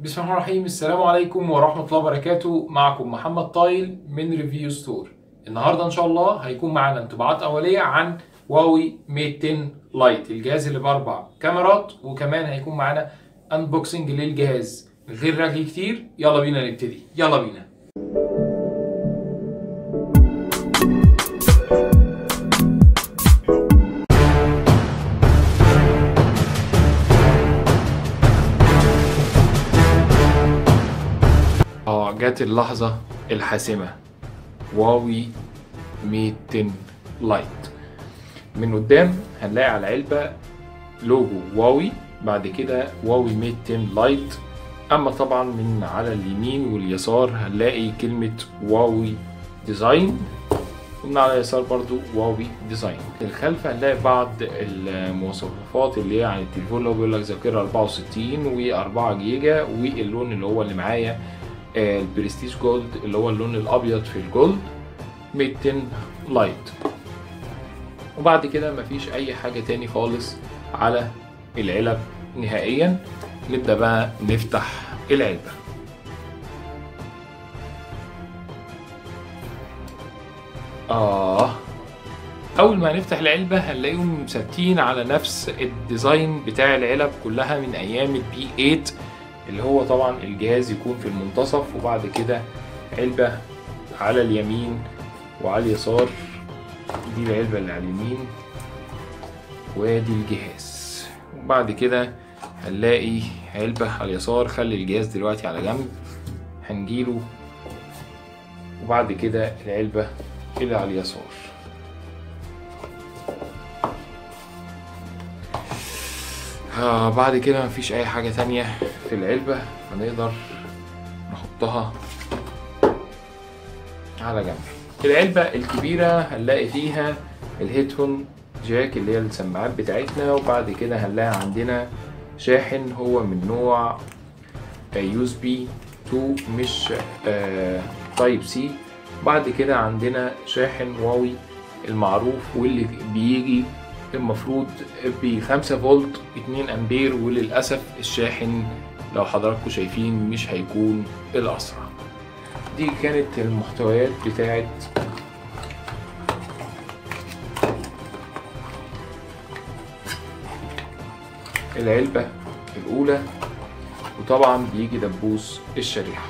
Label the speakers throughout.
Speaker 1: بسم الله الرحمن الرحيم السلام عليكم ورحمة الله وبركاته معكم محمد طايل من ريفيو ستور النهاردة إن شاء الله هيكون معانا انطباعات أولية عن واوي ميت 10 لايت الجهاز اللي بأربع كاميرات وكمان هيكون معانا انبوكسنج للجهاز من غير رغي كتير يلا بينا نبتدي يلا بينا اه جت اللحظة الحاسمة واوي ميت 10 لايت من قدام هنلاقي على العلبة لوجو واوي بعد كده واوي ميت 10 لايت اما طبعا من على اليمين واليسار هنلاقي كلمة واوي ديزاين ومن على اليسار برضو واوي ديزاين الخلف هنلاقي بعض المواصفات اللي هي عن التليفون اللي هو بيقول لك ذاكرة 64 و4 جيجا واللون اللي هو اللي معايا آه، البرستيج جولد اللي هو اللون الابيض في الجولد 200 لايت وبعد كده مفيش اي حاجة تاني خالص على العلب نهائيا نبدأ بقى نفتح العلبة آه أول ما هنفتح العلبة هنلاقيهم ثابتين على نفس الديزاين بتاع العلب كلها من أيام البي 8 اللي هو طبعا الجهاز يكون في المنتصف وبعد كده علبة على اليمين وعلى اليسار دي العلبة اللي على اليمين وادي الجهاز وبعد كده هنلاقي علبة على اليسار خلي الجهاز دلوقتي على جنب هنجيله وبعد كده العلبة اللي على اليسار آه بعد كده مفيش أي حاجة تانية في العلبة فنقدر نحطها على جنب العلبة الكبيرة هنلاقي فيها الهيدفون جاك اللي هي السماعات بتاعتنا وبعد كده هنلاقي عندنا شاحن هو من نوع يو اس بي 2 مش تايب سي بعد كده عندنا شاحن واوي المعروف واللي بيجي المفروض ب 5 فولت 2 امبير وللاسف الشاحن لو حضراتكم شايفين مش هيكون الاسرع دي كانت المحتويات بتاعت العلبة الأولى وطبعا بيجي دبوس الشريحة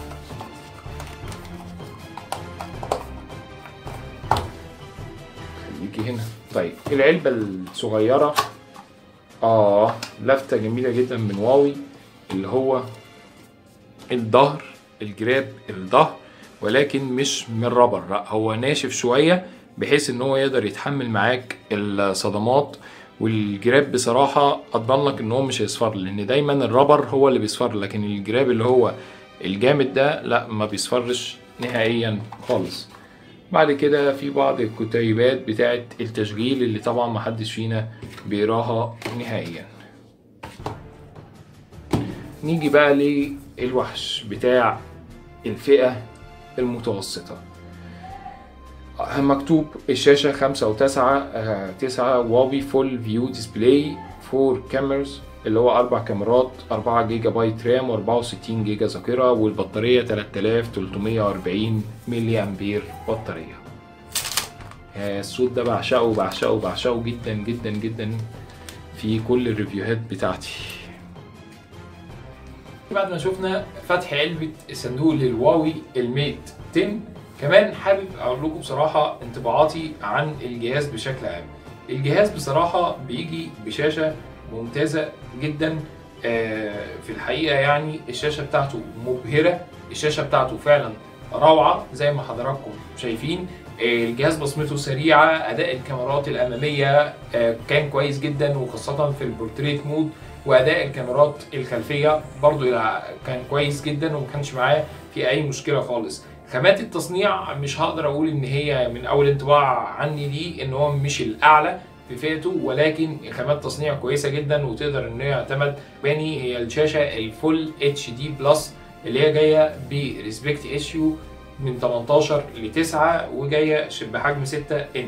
Speaker 1: خليكي هنا طيب العلبة الصغيرة اه لفتة جميلة جدا من واوي اللي هو الظهر الجراب الظهر ولكن مش من رابر لا هو ناشف شوية بحيث ان هو يقدر يتحمل معاك الصدمات والجراب بصراحة اضمن لك ان هو مش هيصفر لان دايما الرابر هو اللي بيصفر لكن الجراب اللي هو الجامد ده لا ما بيصفرش نهائيا خالص بعد كده في بعض الكتيبات بتاعة التشغيل اللي طبعا محدش فينا بيقراها نهائيا نيجي بقى للوحش بتاع الفئة المتوسطة مكتوب الشاشة خمسة وتسعة آه، تسعة واوي فول فيو ديسبلاي فور كاميرز اللي هو أربع كاميرات أربعة جيجا بايت رام وأربعة وستين جيجا ذاكرة والبطارية تلات آلاف تلتمية وأربعين ملي أمبير بطارية آه، الصوت ده بعشقه بعشقه بعشقه جدا جدا جدا في كل الريفيوهات بتاعتي بعد ما شفنا فتح علبة الصندوق للواوي الميت 10 كمان حابب اقول لكم بصراحة انطباعاتي عن الجهاز بشكل عام الجهاز بصراحة بيجي بشاشة ممتازة جدا آه، في الحقيقة يعني الشاشة بتاعته مبهرة الشاشة بتاعته فعلا روعة زي ما حضراتكم شايفين آه، الجهاز بصمته سريعة أداء الكاميرات الأمامية آه، كان كويس جدا وخاصة في البورتريت مود وأداء الكاميرات الخلفية برضو كان كويس جدا وما كانش معاه في أي مشكلة خالص خامات التصنيع مش هقدر أقول إن هي من أول انطباع عني دي إن هو مش الأعلى في فئته ولكن خامات تصنيع كويسه جدا وتقدر ان هي يعتمد باني هي الشاشه الفول اتش دي بلس اللي هي جايه بريسبكت ايشيو من 18 ل 9 وجايه بحجم 6 انش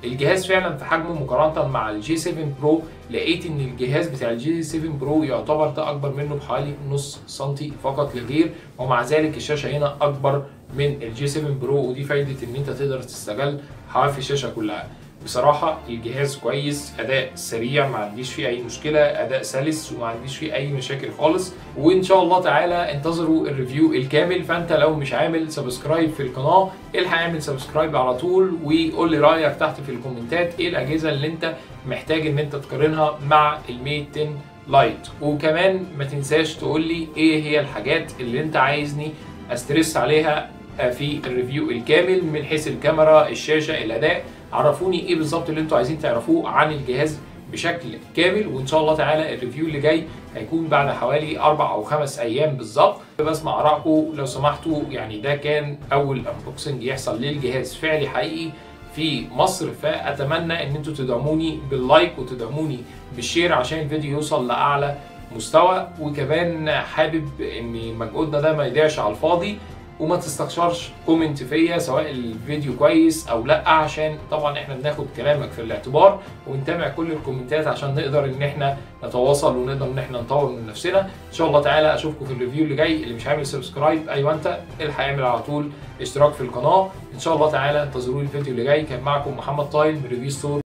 Speaker 1: الجهاز فعلا في حجمه مقارنه مع الجي 7 برو لقيت ان الجهاز بتاع الجي 7 برو يعتبر ده اكبر منه بحوالي نص سنتي فقط لغير ومع ذلك الشاشه هنا اكبر من الجي 7 برو ودي فايده ان انت تقدر تستغل حواف الشاشه كلها بصراحة الجهاز كويس أداء سريع ما عنديش فيه أي مشكلة أداء سلس وما عنديش فيه أي مشاكل خالص وإن شاء الله تعالى انتظروا الريفيو الكامل فأنت لو مش عامل سبسكرايب في القناة الحق اعمل سبسكرايب على طول وقول لي رأيك تحت في الكومنتات إيه الأجهزة اللي أنت محتاج إن أنت تقارنها مع الميت 10 لايت وكمان ما تنساش تقول لي إيه هي الحاجات اللي أنت عايزني أسترس عليها في الريفيو الكامل من حيث الكاميرا الشاشة الأداء عرفوني ايه بالظبط اللي انتوا عايزين تعرفوه عن الجهاز بشكل كامل وان شاء الله تعالى الريفيو اللي جاي هيكون بعد حوالي اربع او خمس ايام بالظبط بسمع ارائكم لو سمحتوا يعني ده كان اول انبوكسنج يحصل للجهاز فعلي حقيقي في مصر فاتمنى ان انتوا تدعموني باللايك وتدعموني بالشير عشان الفيديو يوصل لاعلى مستوى وكمان حابب ان مجهودنا ده ما يضيعش على الفاضي وما تستخسرش كومنت فيا سواء الفيديو كويس او لا عشان طبعا احنا بناخد كلامك في الاعتبار ونتابع كل الكومنتات عشان نقدر ان احنا نتواصل ونقدر ان احنا نطور من نفسنا ان شاء الله تعالى اشوفكم في الريفيو اللي جاي اللي مش عامل سبسكرايب ايوه انت الحق اعمل على طول اشتراك في القناه ان شاء الله تعالى انتظروني الفيديو اللي جاي كان معكم محمد طايل من ريفيو ستور